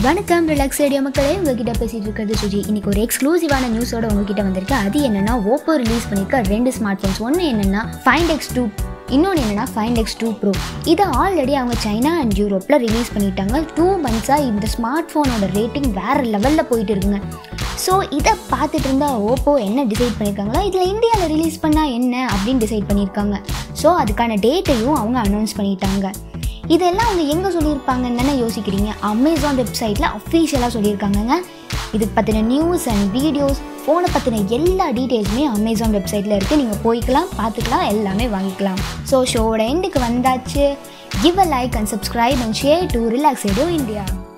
வணக்கம் relax radio மக்களே உங்ககிட்ட பேசிட்டு இருக்கிறது சுஜி இன்னைக்கு ஒரு எக்ஸ்க்ளூசிவான நியூஸோட உங்ககிட்ட வந்திருக்கு அது என்னன்னா ஓப்போ ரிலீஸ் பண்ணிருக்க ரெண்டு ஸ்மார்ட் ஃபோன்ஸ் ஒன்று என்னன்னா ஃபைண்ட் எக்ஸ் டூ இன்னொன்று என்னன்னா ஃபைண்ட் எக்ஸ் டூ ப்ரோ இதை ஆல்ரெடி அவங்க சைனா அண்ட் யூரோப்பில் ரிலீஸ் பண்ணிட்டாங்க டூ மந்த்ஸாக இந்த ஸ்மார்ட் ஃபோனோட ரேட்டிங் வேறு லெவலில் போயிட்டு இருக்குங்க ஸோ இதை பார்த்துட்டு இருந்தா ஓப்போ என்ன டிசைட் பண்ணியிருக்காங்களோ இதில் இந்தியாவில் ரிலீஸ் பண்ணால் என்ன அப்படின்னு டிசைட் பண்ணியிருக்காங்க ஸோ அதுக்கான டேட்டையும் அவங்க அனௌன்ஸ் பண்ணிட்டாங்க இதெல்லாம் அவங்க எங்கே சொல்லியிருப்பாங்கன்னு தானே யோசிக்கிறீங்க அமேசான் வெப்சைட்டில் அஃபீஷியலாக சொல்லியிருக்காங்கங்க இதுக்கு பற்றின நியூஸ் அண்ட் வீடியோஸ் ஃபோனை பற்றின எல்லா டீட்டெயில்ஸுமே அமேசான் வெப்சைட்டில் இருக்குது நீங்கள் போய்க்கலாம் பார்த்துக்கலாம் எல்லாமே வாங்கிக்கலாம் ஸோ ஷோவோட எண்டுக்கு வந்தாச்சு give a like and subscribe and share to Relax Radio India